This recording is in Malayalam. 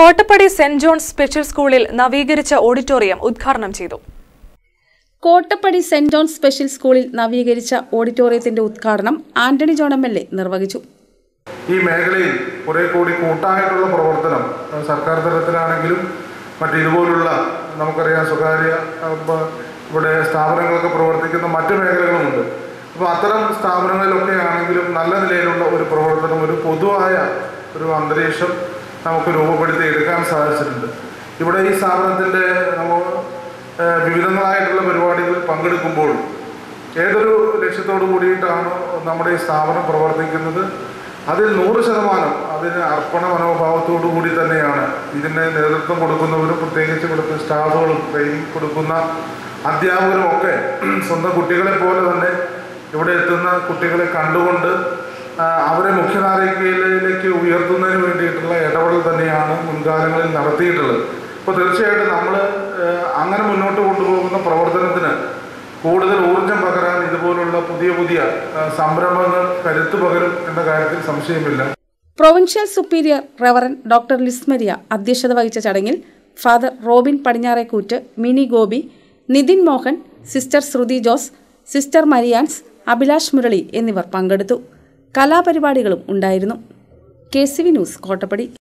കോട്ടപ്പടി സെന്റ് ജോൺസ് സ്പെഷ്യൽ സ്കൂളിൽ നവീകരിച്ച ഓഡിറ്റോറിയം ഉദ്ഘാടനം ചെയ്തു കോട്ടപ്പടി സെന്റ് ജോൺ സ്പെഷ്യൽ സ്കൂളിൽ നവീകരിച്ച ഓഡിറ്റോറിയത്തിന്റെ ഉദ്ഘാടനം Antony John M L A നിർവഹിച്ചു ഈ മേഖലയിൽ കുറെ കൂടി കൂട്ടായിട്ടുള്ള പ്രവർത്തനം അഹ് സർക്കാർ തലത്തിലാണെങ്കിലും മറ്റ് ഇതുപോലുള്ള നമുക്കറിയാം സ്വകാര്യ അഹ് ഇപ്പ- ഇവിടെ സ്ഥാപനങ്ങളൊക്കെ പ്രവർത്തിക്കുന്ന മറ്റ് മേഖലകളുമുണ്ട് അപ്പോൾ അത്തരം സ്ഥാപനങ്ങളിലൊക്കെ ആണെങ്കിലും നല്ല നിലയിലുള്ള ഒരു പ്രവർത്തനം ഒരു പൊതുവായ ഒരു അന്തരീക്ഷം നമുക്ക് രൂപപ്പെടുത്തി എടുക്കാൻ സാധിച്ചിട്ടുണ്ട് ഇവിടെ ഈ സ്ഥാപനത്തിൻ്റെ നമ്മൾ ഏഹ് വിവിധങ്ങളായിട്ടുള്ള പരിപാടികളിൽ പങ്കെടുക്കുമ്പോൾ ഏതൊരു ലക്ഷ്യത്തോടു കൂടിയിട്ടാണ് നമ്മുടെ ഈ സ്ഥാപനം പ്രവർത്തിക്കുന്നത് അതിൽ നൂറ് ശതമാനം അതിന് അർപ്പണ മനോഭാവത്തോടു കൂടി തന്നെയാണ് ഇതിന് നേതൃത്വം കൊടുക്കുന്നവരും പ്രത്യേകിച്ച് ഇവിടുത്തെ സ്റ്റാഫുകളും ട്രെയിനിങ് കൊടുക്കുന്ന അധ്യാപകരും ഒക്കെ സ്വന്തം കുട്ടികളെ പോലെ തന്നെ ഇവിടെ എത്തുന്ന കുട്ടികളെ കണ്ടുകൊണ്ട് ആ, അവരെ മുഖ്യധാരയിലേക്ക് ഉയർത്തുന്നതിന് വേണ്ടിയിട്ടുള്ള ഇടപെടൽ തന്നെയാണ് മുൻകാലങ്ങളിൽ നടത്തിയിട്ടുള്ളത് അപ്പോൾ തീർച്ചയായിട്ടും നമ്മൾ അങ്ങനെ മുന്നോട്ട് കൊണ്ടുപോകുന്ന പ്രവർത്തനത്തിന് കൂടുതൽ ഊർജം പകരാൻ ഇതുപോലുള്ള പുതിയ പുതിയ ആ, സംരംഭങ്ങൾ കരുത്തു പകരും എന്ന കാര്യത്തിൽ സംശയമില്ല provincial superior reverend doctor Lismaria അധ്യക്ഷത വഹിച്ച ചടങ്ങിൽ father Robin Padinjarekoottu Mini Gopi Nithin Mohan sister Shruthi Jose sister Marians Abhilash Murali എന്നിവർ പങ്കെടുത്തു കലാപരിപാടികളും ഉണ്ടായിരുന്നു K C V news Kottappadi